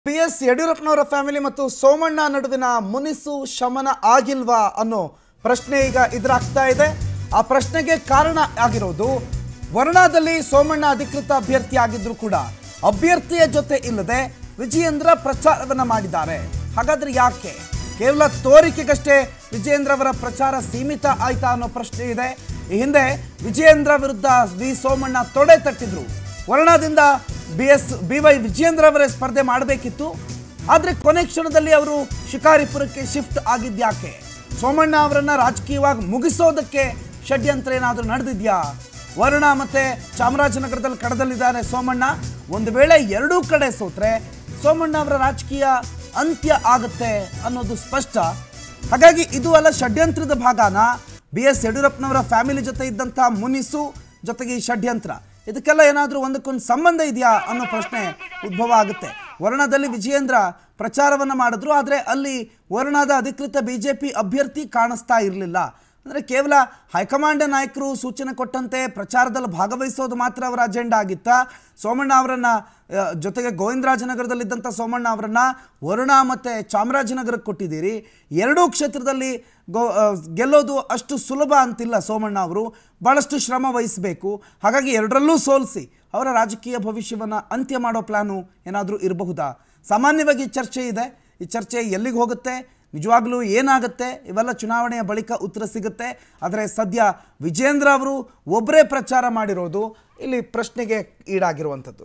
B S ಯಡಿಯೂರಪ್ಪನವರ family ಮತ್ತು ಸೋಮಣ್ಣ ನಡುವಿನ ಮುನಿಸು ಶಮನ ಆಗಿಲ್ವಾ ಅನ್ನೋ ಪ್ರಶ್ನೆ ಈಗ ಎದುರಾಗ್ತಾ ಇದೆ ಆ ಪ್ರಶ್ನೆಗೆ ಕಾರಣ ಆಗಿರೋದು ವರ್ಣಾದಲ್ಲಿ ಸೋಮಣ್ಣ ಅಧಿಕೃತ ಅಭ್ಯರ್ಥಿ ಆಗಿದ್ರು ಕೂಡ ಅಭ್ಯರ್ಥಿಯ ಜೊತೆ ಇಲ್ಲದೆ ವಿಜಯೇಂದ್ರ ಪ್ರಚಾರವನ್ನ ಮಾಡಿದ್ದಾರೆ ಹಾಗಾದ್ರೆ ಯಾಕೆ ಕೇವಲ ತೋರಿಕೆಗಷ್ಟೇ ವಿಜಯೇಂದ್ರ ಅವರ ಪ್ರಚಾರ ಸೀಮಿತ ಆಯ್ತಾ ಅನ್ನೋ ಪ್ರಶ್ನೆ ಇದೆ ಈ ಹಿಂದೆ ವಿಜಯೇಂದ್ರ ವಿರುದ್ಧ ವಿ ಸೋಮಣ್ಣ ತೊಡೆ ತಟ್ಟಿದ್ರು ವರ್ಣದಿಂದ B S B Y Vijayendra ಅವರೇ ಸ್ಪರ್ಧೆ ಮಾಡಬೇಕಿತ್ತು ಆದರೆ ಕೊನೆ ಕ್ಷಣದಲ್ಲಿ ಅವರು ಶಿಕಾರಿಪುರಕ್ಕೆ ಶಿಫ್ಟ್ ಆಗಿದ್ಯಾಕೆ ಸೋಮಣ್ಣ ಅವರನ್ನ ರಾಜಕೀಯವಾಗಿ ಮುಗಿಸೋದಕ್ಕೆ ಷಡ್ಯಂತ್ರ ಏನಾದರೂ ನಡೆದಿದ್ಯಾ ವರುಣ ಮತ್ತೆ ಚಾಮರಾಜನಗರದಲ್ಲಿ ಕಡದಲ್ಲಿದ್ದಾರೆ ಸೋಮಣ್ಣ ಒಂದು ವೇಳೆ ಎರಡೂ ಕಡೆ ಸೋತ್ರೆ ಸೋಮಣ್ಣ ಅವರ ರಾಜಕೀಯ ಅಂತ್ಯ ಆಗುತ್ತೆ ಅನ್ನೋದು ಸ್ಪಷ್ಟ ಹಾಗಾಗಿ ಇದು ಅಲ್ಲ ಷಡ್ಯಂತ್ರದ ಭಾಗನ ಬಿ ಎಸ್ ಯಡಿಯೂರಪ್ಪನವರ ಫ್ಯಾಮಿಲಿ ಜೊತೆ ಇದ್ದಂಥ ಮುನಿಸು ಜೊತೆಗೆ ಈ ಷಡ್ಯಂತ್ರ ಇದಕ್ಕೆಲ್ಲ ಏನಾದರೂ ಒಂದಕ್ಕೊಂದು ಸಂಬಂಧ ಇದೆಯಾ ಅನ್ನೋ ಪ್ರಶ್ನೆ ಉದ್ಭವ ಆಗುತ್ತೆ ವರ್ಣದಲ್ಲಿ ವಿಜಯೇಂದ್ರ ಪ್ರಚಾರವನ್ನು ಮಾಡಿದ್ರು ಆದರೆ ಅಲ್ಲಿ ವರ್ಣದ ಅಧಿಕೃತ ಬಿ ಜೆ ಪಿ ಅಭ್ಯರ್ಥಿ ಕಾಣಿಸ್ತಾ ಇರಲಿಲ್ಲ ಅಂದರೆ ಕೇವಲ ಹೈಕಮಾಂಡ್ ನಾಯಕರು ಸೂಚನೆ ಕೊಟ್ಟಂತೆ ಪ್ರಚಾರದಲ್ಲಿ ಭಾಗವಹಿಸೋದು ಮಾತ್ರ ಅವರ ಅಜೆಂಡಾ ಆಗಿತ್ತಾ ಸೋಮಣ್ಣ ಅವರನ್ನು ಜೊತೆಗೆ ಗೋವಿಂದರಾಜನಗರದಲ್ಲಿದ್ದಂಥ ಸೋಮಣ್ಣ ಅವರನ್ನು ವರುಣ ಮತ್ತು ಚಾಮರಾಜನಗರಕ್ಕೆ ಕೊಟ್ಟಿದ್ದೀರಿ ಎರಡೂ ಕ್ಷೇತ್ರದಲ್ಲಿ ಗೋ ಆ, ಗೆಲ್ಲೋದು ಅಷ್ಟು ಸುಲಭ ಅಂತಿಲ್ಲ ಸೋಮಣ್ಣ ಅವರು ಭಾಳಷ್ಟು ಶ್ರಮ ವಹಿಸಬೇಕು ಹಾಗಾಗಿ ಎರಡರಲ್ಲೂ ಸೋಲಿಸಿ ಅವರ ರಾಜಕೀಯ ಭವಿಷ್ಯವನ್ನು ಅಂತ್ಯ ಮಾಡೋ ಪ್ಲಾನು ಏನಾದರೂ ಇರಬಹುದಾ ಸಾಮಾನ್ಯವಾಗಿ ಈ ಚರ್ಚೆ ಇದೆ ಈ ಚರ್ಚೆ ಎಲ್ಲಿಗೆ ಹೋಗುತ್ತೆ ನಿಜವಾಗ್ಲೂ ಏನಾಗುತ್ತೆ ಇವೆಲ್ಲ ಚುನಾವಣೆಯ ಬಳಿಕ ಉತ್ತರ ಸಿಗುತ್ತೆ ಆದರೆ ಸದ್ಯ ವಿಜೇಂದ್ರ ಅವರು ಒಬ್ಬರೇ ಪ್ರಚಾರ ಮಾಡಿರೋದು ಇಲ್ಲಿ ಪ್ರಶ್ನೆಗೆ ಈಡಾಗಿರುವಂಥದ್ದು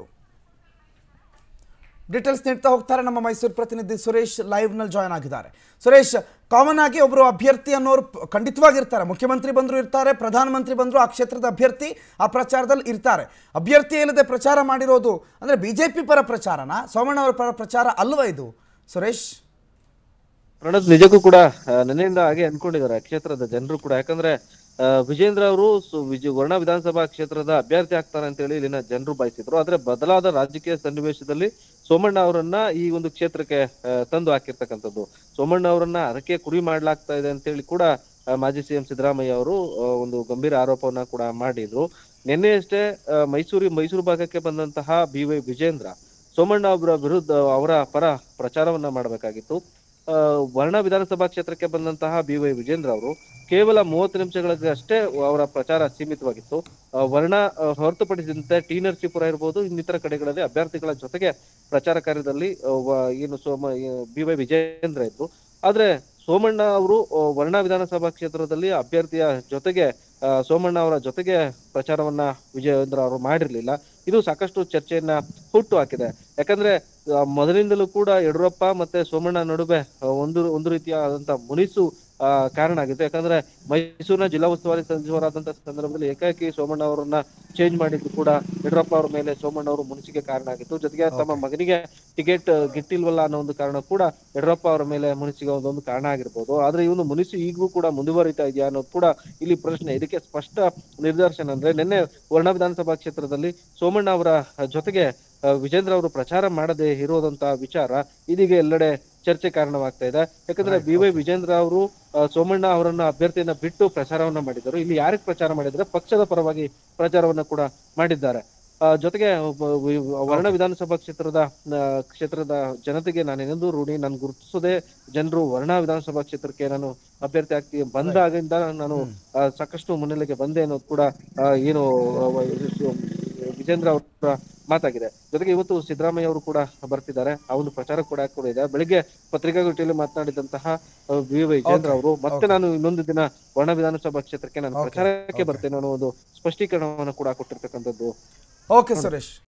ಡೀಟೇಲ್ಸ್ ನೀಡ್ತಾ ಹೋಗ್ತಾರೆ ನಮ್ಮ ಮೈಸೂರು ಪ್ರತಿನಿಧಿ ಸುರೇಶ್ ಲೈವ್ನಲ್ಲಿ ಜಾಯ್ನ್ ಆಗಿದ್ದಾರೆ ಸುರೇಶ್ ಕಾಮನ್ ಆಗಿ ಒಬ್ಬರು ಅಭ್ಯರ್ಥಿ ಅನ್ನೋರು ಪ- ಖಂಡಿತವಾಗಿರ್ತಾರೆ ಮುಖ್ಯಮಂತ್ರಿ ಬಂದರೂ ಇರ್ತಾರೆ ಪ್ರಧಾನಮಂತ್ರಿ ಬಂದರೂ ಆ ಕ್ಷೇತ್ರದ ಅಭ್ಯರ್ಥಿ ಆ ಪ್ರಚಾರದಲ್ಲಿ ಇರ್ತಾರೆ ಅಭ್ಯರ್ಥಿ ಇಲ್ಲದೆ ಪ್ರಚಾರ ಮಾಡಿರೋದು ಅಂದರೆ ಬಿ ಜೆ ಪಿ ಪರ ಪ್ರಚಾರನ ಸೋಮಣ್ಣ ಅವರ ಪರ ಪ್ರಚಾರ ಅಲ್ವಾ ಇದು ಸುರೇಶ್ ಪ್ರಣದ್ ನಿಜಕ್ಕೂ ಕೂಡ ಆ, ನಿನ್ನೆಯಿಂದ ಹಾಗೆ ಅನ್ಕೊಂಡಿದ್ದಾರೆ ಕ್ಷೇತ್ರದ ಜನರು ಕೂಡ ಯಾಕಂದ್ರೆ ಆ, ವಿಜೇಂದ್ರ ಅವರು ಸು- ವಿಜಯ ವರ್ಣ ವಿಧಾನಸಭಾ ಕ್ಷೇತ್ರದ ಅಭ್ಯರ್ಥಿ ಆಗ್ತಾರೆ ಅಂತ ಹೇಳಿ ಇಲ್ಲಿನ ಜನರು ಬಯಸಿದ್ರು ಆದ್ರೆ ಬದಲಾದ ರಾಜಕೀಯ ಸನ್ನಿವೇಶದಲ್ಲಿ ಸೋಮಣ್ಣ ಅವರನ್ನ ಈ ಒಂದು ಕ್ಷೇತ್ರಕ್ಕೆ ಆ, ತಂದು ಹಾಕಿರ್ತಕ್ಕಂಥದ್ದು ಸೋಮಣ್ಣ ಅವರನ್ನ ಅದಕ್ಕೆ ಕುರಿ ಮಾಡ್ಲಾಗ್ತಾ ಇದೆ ಅಂತ ಹೇಳಿ ಕೂಡ ಆ, ಮಾಜಿ ಸಿಎಂ ಸಿದ್ದರಾಮಯ್ಯ ಅವರು ಆ, ಒಂದು ಗಂಭೀರ ಆರೋಪವನ್ನ ಕೂಡ ಮಾಡಿದ್ರು ನಿನ್ನೆಯಷ್ಟೇ ಆ, ಮೈಸೂರಿ ಮೈಸೂರು ಭಾಗಕ್ಕೆ ಬಂದಂತಹ ಬಿ ವೈ ವಿಜೇಂದ್ರ ಸೋಮಣ್ಣ ಅವರ ವಿರುದ್ಧ ಅವರ ಪರ ಪ್ರಚಾರವನ್ನ ಮಾಡಬೇಕಾಗಿತ್ತು ಆ, ವರ್ಣ ವಿಧಾನಸಭಾ ಕ್ಷೇತ್ರಕ್ಕೆ ಬಂದಂತಹ ಬಿ ವೈ ವಿಜೇಂದ್ರ ಅವರು ಕೇವಲ ಮೂವತ್ತು ನಿಮಿಷಗಳಿಗೆ ಅಷ್ಟೇ ಅವರ ಪ್ರಚಾರ ಸೀಮಿತವಾಗಿತ್ತು ಆ, ವರ್ಣ ಆ, ಹೊರತುಪಡಿಸಿದಂತೆ ಟಿ ನರಸೀಪುರ ಇರ್ಬೋದು ಇನ್ನಿತರ ಕಡೆಗಳಲ್ಲಿ ಅಭ್ಯರ್ಥಿಗಳ ಜೊತೆಗೆ ಪ್ರಚಾರ ಕಾರ್ಯದಲ್ಲಿ ಆ, ವ- ಏನು ಸೋಮ ಬಿ ವೈ ವಿಜೇಂದ್ರ ಇದ್ರು ಆದ್ರೆ ಸೋಮಣ್ಣ ಅವರು ಆ, ವರ್ಣ ವಿಧಾನಸಭಾ ಕ್ಷೇತ್ರದಲ್ಲಿ ಅಭ್ಯರ್ಥಿಯ ಜೊತೆಗೆ ಆ, ಸೋಮಣ್ಣ ಅವರ ಜೊತೆಗೆ ಪ್ರಚಾರವನ್ನ ವಿಜಯೇಂದ್ರ ಅವರು ಮಾಡಿರ್ಲಿಲ್ಲ ಇದು ಸಾಕಷ್ಟು ಚರ್ಚೆಯನ್ನ ಹುಟ್ಟು ಹಾಕಿದೆ ಯಾಕಂದ್ರೆ ಆ, ಮೊದಲಿಂದಲೂ ಕೂಡ ಯಡಿಯೂರಪ್ಪ ಮತ್ತೆ ಸೋಮಣ್ಣ ನಡುವೆ ಆ, ಒಂದು ಒಂದು ರೀತಿಯಾದಂತ ಮುನಿಸು ಆ, ಕಾರಣ ಆಗಿತ್ತು ಯಾಕಂದ್ರೆ ಮೈಸೂರಿನ ಜಿಲ್ಲಾ ಉಸ್ತುವಾರಿ ಸಚಿವರಾದಂತ ಸಂದರ್ಭದಲ್ಲಿ ಏಕಾಏಕಿ ಸೋಮಣ್ಣ ಅವರನ್ನ ಚೇಂಜ್ ಮಾಡಿದ್ದು ಕೂಡ ಯಡಿಯೂರಪ್ಪ ಅವರ ಮೇಲೆ ಸೋಮಣ್ಣ ಅವರು ಮುನಿಸಿಗೆ ಕಾರಣ ಆಗಿತ್ತು ಜೊತೆಗೆ ತಮ್ಮ ಮಗನಿಗೆ ಟಿಕೆಟ್ ಗಿಟ್ಟಿಲ್ವಲ್ಲ ಅನ್ನೋ ಒಂದು ಕಾರಣ ಕೂಡ ಯಡಿಯೂರಪ್ಪ ಅವರ ಮೇಲೆ ಮುನಿಸಿಗೆ ಒಂದೊಂದು ಕಾರಣ ಆಗಿರ್ಬೋದು ಆದ್ರೆ ಇವನು ಮುನಿಸು ಈಗಲೂ ಕೂಡ ಮುಂದುವರಿತಾ ಇದೆಯಾ ಅನ್ನೋದು ಕೂಡ ಇಲ್ಲಿ ಪ್ರಶ್ನೆ ಇದಕ್ಕೆ ಸ್ಪಷ್ಟ ನಿರ್ದರ್ಶನ ಅಂದ್ರೆ ನಿನ್ನೆ ವರ್ಣ ವಿಧಾನಸಭಾ ಕ್ಷೇತ್ರದಲ್ಲಿ ಸೋಮಣ್ಣ ಅವರ ಜೊತೆಗೆ ಆ, ವಿಜೇಂದ್ರ ಅವರು ಪ್ರಚಾರ ಮಾಡದೆ ಇರೋದಂತ ವಿಚಾರ ಇದೀಗ ಎಲ್ಲೆಡೆ ಚರ್ಚೆ ಕಾರಣವಾಗ್ತಾ ಇದೆ ಯಾಕಂದ್ರೆ ಬಿ ವೈ ವಿಜೇಂದ್ರ ಅವರು ಆ, ಸೋಮಣ್ಣ ಅವರನ್ನ ಅಭ್ಯರ್ಥಿಯನ್ನ ಬಿಟ್ಟು ಪ್ರಚಾರವನ್ನ ಮಾಡಿದರು ಇಲ್ಲಿ ಯಾರಿಗೆ ಪ್ರಚಾರ ಮಾಡಿದ್ರೆ ಪಕ್ಷದ ಪರವಾಗಿ ಪ್ರಚಾರವನ್ನ ಕೂಡ ಮಾಡಿದ್ದಾರೆ ಆ, ಜೊತೆಗೆ ಒಬ್ಬ ವಿ- ವರ್ಣ ವಿಧಾನಸಭಾ ಕ್ಷೇತ್ರದ ಆ, ಕ್ಷೇತ್ರದ ಜನತೆಗೆ ನಾನೇನೆಂದು ರೂಢಿ ನಾನು ಗುರುತಿಸೋದೇ ಜನರು ವರ್ಣ ವಿಧಾನಸಭಾ ಕ್ಷೇತ್ರಕ್ಕೆ ನಾನು ಅಭ್ಯರ್ಥಿ ಆಗ್ತಿ ಬಂದಾಗಿಂದ ನಾನು ಆ, ಸಾಕಷ್ಟು ಮುನ್ನೆಲೆಗೆ ಬಂದೆ ಅನ್ನೋದು ಕೂಡ ಆ, ಏನು ಆ, ವ- ಇದು ವಿಜೇಂದ್ರ ಅವರ ಮಾತಾಗಿದೆ ಜೊತೆಗೆ ಇವತ್ತು ಸಿದ್ದರಾಮಯ್ಯ ಅವರು ಕೂಡ ಬರ್ತಿದ್ದಾರೆ ಆ ಒಂದು ಪ್ರಚಾರ ಕೂಡ ಕೂಡ ಇದೆ ಬೆಳಿಗ್ಗೆ ಪತ್ರಿಕಾಗೋಷ್ಠಿಯಲ್ಲಿ ಮಾತನಾಡಿದಂತಹ ಆ, ವಿ ವೈ ವಿಜೇಂದ್ರ ಅವರು ಮತ್ತೆ ನಾನು ಇನ್ನೊಂದು ದಿನ ವರ್ಣ ವಿಧಾನಸಭಾ ಕ್ಷೇತ್ರಕ್ಕೆ ನಾನು Okay. ಪ್ರಚಾರಕ್ಕೆ Okay. ಬರ್ತೇನೆ ಅನ್ನೋ ಒಂದು ಸ್ಪಷ್ಟೀಕರಣವನ್ನು ಕೂಡ ಕೊಟ್ಟಿರ್ತಕ್ಕಂಥದ್ದು ಓಕೆ ಸುರೇಶ್